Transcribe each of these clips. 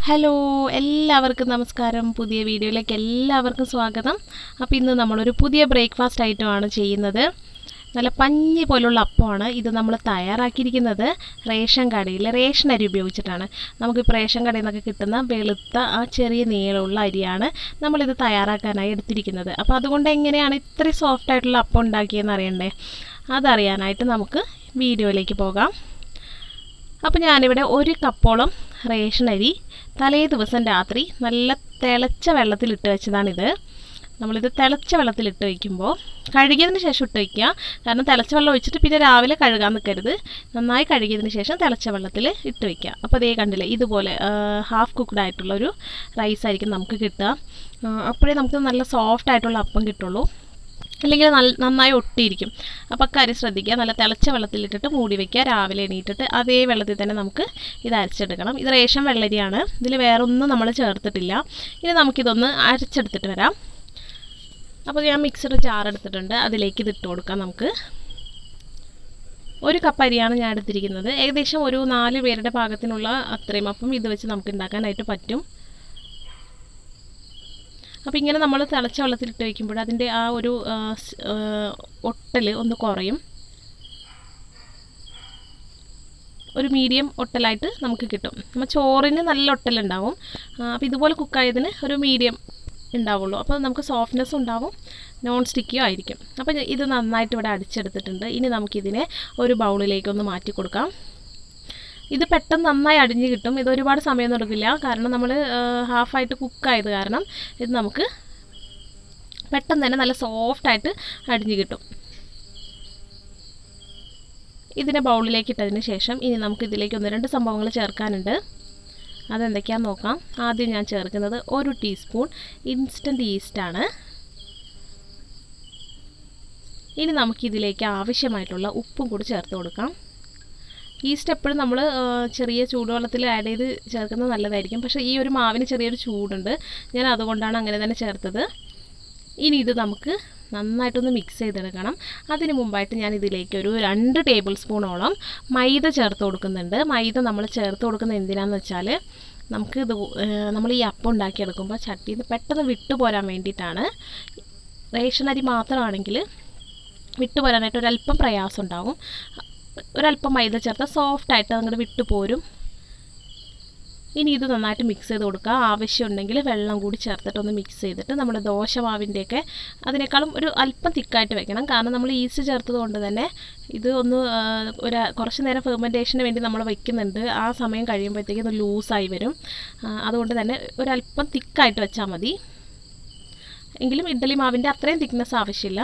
hello എല്ലാവർക്കും നമസ്കാരം പുതിയ വീഡിയോയിലേക്ക് എല്ലാവർക്കും സ്വാഗതം അപ്പോൾ ഇന്ന് നമ്മളൊരു പുതിയ ബ്രേക്ക്ഫാസ്റ്റ് ഐറ്റമാണ് ചെയ്യുന്നത് നല്ല പഞ്ഞി പോലുള്ള അപ്പമാണ് ഇത് നമ്മൾ തയ്യാറാക്കിയിരിക്കുന്നത് റേഷൻ കടയിൽ റേഷൻ അരി ഉപയോഗിച്ചിട്ടാണ് നമുക്കിപ്പോൾ റേഷൻ കടയിൽ നിന്നൊക്കെ കിട്ടുന്ന വെളുത്ത ആ ചെറിയ നീളമുള്ള അരിയാണ് നമ്മളിത് തയ്യാറാക്കാനായി എടുത്തിരിക്കുന്നത് അപ്പോൾ അതുകൊണ്ട് എങ്ങനെയാണ് ഇത്രയും സോഫ്റ്റ് ആയിട്ടുള്ള അപ്പം ഉണ്ടാക്കിയതെന്ന് അറിയണ്ടേ അതറിയാനായിട്ട് നമുക്ക് വീഡിയോയിലേക്ക് പോകാം അപ്പോൾ ഞാനിവിടെ ഒരു കപ്പോളം റേഷൻ അരി തലേ ദിവസം രാത്രി നല്ല തിളച്ച വെള്ളത്തിലിട്ട് വെച്ചതാണിത് നമ്മളിത് തിളച്ച വെള്ളത്തിലിട്ട് വയ്ക്കുമ്പോൾ കഴുകിയതിന് ശേഷം ഇട്ട് വയ്ക്കുക കാരണം തിളച്ച വെള്ളം ഒഴിച്ചിട്ട് പിന്നെ രാവിലെ കഴുകാൻ നിൽക്കരുത് നന്നായി കഴുകിയതിന് ശേഷം തിളച്ച വെള്ളത്തിൽ ഇട്ട് വയ്ക്കുക അപ്പോൾ അതേ കണ്ടില്ലേ ഇതുപോലെ ഹാഫ് കുക്ക്ഡ് ആയിട്ടുള്ളൊരു റൈസ് ആയിരിക്കും നമുക്ക് കിട്ടുക അപ്പോഴേ നമുക്ക് നല്ല സോഫ്റ്റ് ആയിട്ടുള്ള അപ്പം കിട്ടുള്ളൂ അല്ലെങ്കിൽ നല്ല നന്നായി ഒട്ടിയിരിക്കും അപ്പോൾ അക്കാര്യം ശ്രദ്ധിക്കുക നല്ല തിളച്ച വെള്ളത്തിലിട്ടിട്ട് മൂടി വയ്ക്കുക രാവിലെ എണീറ്റിട്ട് അതേ വെള്ളത്തിൽ തന്നെ നമുക്ക് ഇത് അരച്ചെടുക്കണം ഇത് റേഷൻ വെള്ളരിയാണ് ഇതിൽ വേറെ ഒന്നും നമ്മൾ ചേർത്തിട്ടില്ല ഇനി നമുക്കിതൊന്ന് അരച്ചെടുത്തിട്ട് വരാം അപ്പോൾ ഞാൻ മിക്സഡ് ജാർ എടുത്തിട്ടുണ്ട് അതിലേക്ക് ഇത് ഇട്ട് കൊടുക്കാം നമുക്ക് ഒരു കപ്പ് അരിയാണ് ഞാൻ എടുത്തിരിക്കുന്നത് ഏകദേശം ഒരു നാല് പേരുടെ പാകത്തിനുള്ള അത്രയും അപ്പം ഇത് വെച്ച് നമുക്ക് ഉണ്ടാക്കാനായിട്ട് പറ്റും അപ്പോൾ ഇങ്ങനെ നമ്മൾ തിളച്ച വെള്ളത്തിലിട്ട് വയ്ക്കുമ്പോൾ അതിൻ്റെ ആ ഒരു ഒട്ടൽ ഒന്ന് കുറയും ഒരു മീഡിയം ഒട്ടലായിട്ട് നമുക്ക് കിട്ടും നമ്മൾ ചോറിന് നല്ല ഒട്ടലുണ്ടാവും അപ്പോൾ ഇതുപോലെ കുക്കായതിന് ഒരു മീഡിയം ഉണ്ടാവുള്ളൂ അപ്പോൾ നമുക്ക് സോഫ്റ്റ്നെസ് ഉണ്ടാവും നോൺ സ്റ്റിക്കിയും ആയിരിക്കും അപ്പോൾ ഇത് നന്നായിട്ട് ഇവിടെ അടിച്ചെടുത്തിട്ടുണ്ട് ഇനി നമുക്കിതിനെ ഒരു ബൗളിലേക്കൊന്ന് മാറ്റി കൊടുക്കാം ഇത് പെട്ടെന്ന് നന്നായി അടിഞ്ഞ് കിട്ടും ഇത് ഒരുപാട് സമയം എടുക്കില്ല കാരണം നമ്മൾ ഹാഫായിട്ട് കുക്കായത് കാരണം ഇത് നമുക്ക് പെട്ടെന്ന് തന്നെ നല്ല സോഫ്റ്റായിട്ട് അടിഞ്ഞ് കിട്ടും ഇതിനെ ബൗളിലേക്ക് ഇട്ടതിന് ശേഷം ഇനി നമുക്ക് ഇതിലേക്ക് ഒന്ന് രണ്ട് സംഭവങ്ങൾ ചേർക്കാനുണ്ട് അതെന്തൊക്കെയാണെന്ന് നോക്കാം ആദ്യം ഞാൻ ചേർക്കുന്നത് ഒരു ടീസ്പൂൺ ഇൻസ്റ്റൻറ്റ് ഈസ്റ്റാണ് ഇനി നമുക്കിതിലേക്ക് ആവശ്യമായിട്ടുള്ള ഉപ്പും കൂടി ചേർത്ത് കൊടുക്കാം ഈസ്റ്റ് എപ്പോഴും നമ്മൾ ചെറിയ ചൂടുവെള്ളത്തിൽ ആഡ് ചെയ്ത് ചേർക്കുന്നത് നല്ലതായിരിക്കും പക്ഷേ ഈ ഒരു മാവിന് ചെറിയൊരു ചൂടുണ്ട് ഞാൻ അതുകൊണ്ടാണ് അങ്ങനെ തന്നെ ചേർത്തത് ഇനി ഇത് നമുക്ക് നന്നായിട്ടൊന്ന് മിക്സ് ചെയ്തെടുക്കണം അതിന് മുമ്പായിട്ട് ഞാൻ ഇതിലേക്ക് ഒരു രണ്ട് ടേബിൾ സ്പൂണോളം മൈദ ചേർത്ത് കൊടുക്കുന്നുണ്ട് മൈദ നമ്മൾ ചേർത്ത് കൊടുക്കുന്നത് എന്തിനാന്ന് വെച്ചാൽ നമുക്ക് ഇത് നമ്മൾ ഈ അപ്പം ഉണ്ടാക്കിയെടുക്കുമ്പോൾ ചട്ടിയിൽ നിന്ന് പെട്ടെന്ന് വിട്ടുപോരാൻ വേണ്ടിയിട്ടാണ് റേഷൻ അരി മാത്രമാണെങ്കിൽ വിട്ടുപോരാനായിട്ട് ഒരല്പം പ്രയാസം ഉണ്ടാവും ഒരല്പം മൈദ ചേർത്താൽ സോഫ്റ്റായിട്ട് അങ്ങോട്ട് വിട്ടു പോരും ഇനി ഇത് നന്നായിട്ട് മിക്സ് ചെയ്ത് കൊടുക്കുക ആവശ്യമുണ്ടെങ്കിൽ വെള്ളം കൂടി ചേർത്തിട്ട് ഒന്ന് മിക്സ് ചെയ്തിട്ട് നമ്മുടെ ദോശമാവിൻ്റെയൊക്കെ അതിനേക്കാളും ഒരു അല്പം തിക്കായിട്ട് വെക്കണം കാരണം നമ്മൾ ഈസ്റ്റ് ചേർത്തത് കൊണ്ട് തന്നെ ഇത് ഒന്ന് ഒരു കുറച്ച് നേരം ഫെർമെൻറ്റേഷന് വേണ്ടി നമ്മൾ വയ്ക്കുന്നുണ്ട് ആ സമയം കഴിയുമ്പോഴത്തേക്കും ഇത് ലൂസായി വരും അതുകൊണ്ട് തന്നെ ഒരല്പം തിക്കായിട്ട് വെച്ചാൽ മതി എങ്കിലും ഇഡ്ഡലി മാവിൻ്റെ അത്രയും തിക്നെസ് ആവശ്യമില്ല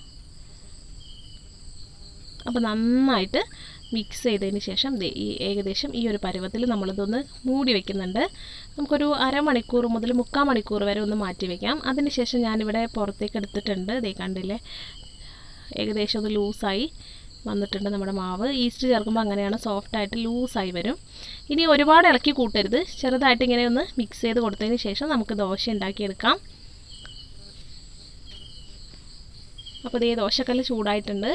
അപ്പോൾ നന്നായിട്ട് മിക്സ് ചെയ്തതിന് ശേഷം ഈ ഏകദേശം ഈ ഒരു പരുവത്തിൽ നമ്മളിതൊന്ന് മൂടി വെക്കുന്നുണ്ട് നമുക്കൊരു അരമണിക്കൂർ മുതൽ മുക്കാൽ മണിക്കൂർ വരെ ഒന്ന് മാറ്റി വയ്ക്കാം അതിനുശേഷം ഞാനിവിടെ പുറത്തേക്ക് എടുത്തിട്ടുണ്ട് ദേ കണ്ടില്ലേ ഏകദേശം ഒന്ന് ലൂസായി വന്നിട്ടുണ്ട് നമ്മുടെ മാവ് ഈസ്റ്റ് ചേർക്കുമ്പോൾ അങ്ങനെയാണ് സോഫ്റ്റായിട്ട് ലൂസായി വരും ഇനി ഒരുപാട് ഇളക്കി കൂട്ടരുത് ചെറുതായിട്ട് ഇങ്ങനെ ഒന്ന് മിക്സ് ചെയ്ത് കൊടുത്തതിന് ശേഷം നമുക്ക് ദോശ ഉണ്ടാക്കിയെടുക്കാം അപ്പോൾ ഇതേ ദോശക്കല്ല് ചൂടായിട്ടുണ്ട്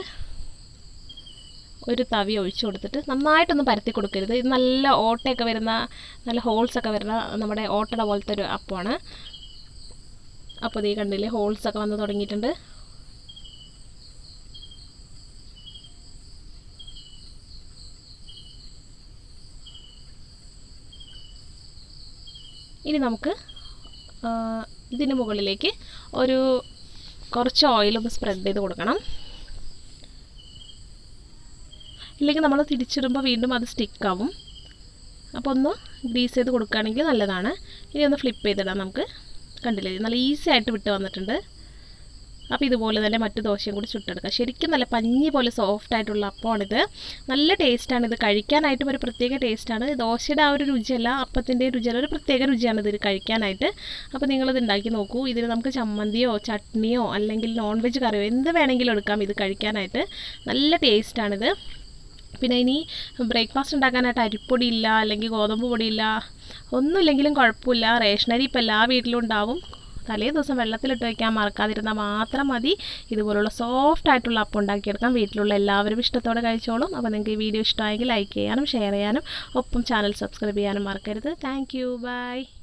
ഒരു തവി ഒഴിച്ചു കൊടുത്തിട്ട് നന്നായിട്ടൊന്ന് പരത്തി കൊടുക്കരുത് ഇത് നല്ല ഓട്ടയൊക്കെ വരുന്ന നല്ല ഹോൾസൊക്കെ വരുന്ന നമ്മുടെ ഓട്ടട പോലത്തെ ഒരു അപ്പമാണ് അപ്പോൾ ഈ കണ്ടില്ലേ ഹോൾസൊക്കെ വന്ന് തുടങ്ങിയിട്ടുണ്ട് ഇനി നമുക്ക് ഇതിന് മുകളിലേക്ക് ഒരു കുറച്ച് ഓയിലൊന്ന് സ്പ്രെഡ് ചെയ്ത് കൊടുക്കണം ഇല്ലെങ്കിൽ നമ്മൾ തിരിച്ചിടുമ്പോൾ വീണ്ടും അത് സ്റ്റിക്കാവും അപ്പോൾ ഒന്ന് ഗ്രീസ് ചെയ്ത് കൊടുക്കുകയാണെങ്കിൽ നല്ലതാണ് ഇനി ഒന്ന് ഫ്ലിപ്പ് ചെയ്തിടാം നമുക്ക് കണ്ടില്ലേ നല്ല ഈസി ആയിട്ട് വിട്ട് വന്നിട്ടുണ്ട് അപ്പോൾ ഇതുപോലെ തന്നെ മറ്റു ദോശയും കൂടി ചുട്ടെടുക്കാം ശരിക്കും നല്ല പഞ്ഞി പോലെ സോഫ്റ്റ് ആയിട്ടുള്ള അപ്പമാണിത് നല്ല ടേസ്റ്റാണ് ഇത് കഴിക്കാനായിട്ടും ഒരു പ്രത്യേക ടേസ്റ്റാണ് ദോശയുടെ ആ ഒരു രുചിയല്ല അപ്പത്തിൻ്റെ രുചിയല്ല ഒരു പ്രത്യേക രുചിയാണ് ഇത് കഴിക്കാനായിട്ട് അപ്പോൾ നിങ്ങളിത് ഉണ്ടാക്കി നോക്കൂ ഇതിന് നമുക്ക് ചമ്മന്തിയോ ചട്നിയോ അല്ലെങ്കിൽ നോൺ വെജ് കറിയോ എന്ത് വേണമെങ്കിലും എടുക്കാം ഇത് കഴിക്കാനായിട്ട് നല്ല ടേസ്റ്റാണിത് പിന്നെ ഇനി ബ്രേക്ക്ഫാസ്റ്റ് ഉണ്ടാക്കാനായിട്ട് അരിപ്പൊടി ഇല്ല അല്ലെങ്കിൽ ഗോതമ്പ് പൊടി ഇല്ല ഒന്നുമില്ലെങ്കിലും കുഴപ്പമില്ല റേഷനരി ഇപ്പോൾ എല്ലാ വീട്ടിലും ഉണ്ടാവും തലേ ദിവസം വെള്ളത്തിലിട്ട് വയ്ക്കാൻ മറക്കാതിരുന്നാൽ മാത്രം മതി ഇതുപോലുള്ള സോഫ്റ്റ് ആയിട്ടുള്ള അപ്പം ഉണ്ടാക്കിയെടുക്കാം വീട്ടിലുള്ള എല്ലാവരും ഇഷ്ടത്തോടെ കഴിച്ചോളും അപ്പോൾ നിങ്ങൾക്ക് ഈ വീഡിയോ ഇഷ്ടമായെങ്കിൽ ലൈക്ക് ചെയ്യാനും ഷെയർ ചെയ്യാനും ഒപ്പം ചാനൽ സബ്സ്ക്രൈബ് ചെയ്യാനും മറക്കരുത് താങ്ക് യു ബൈ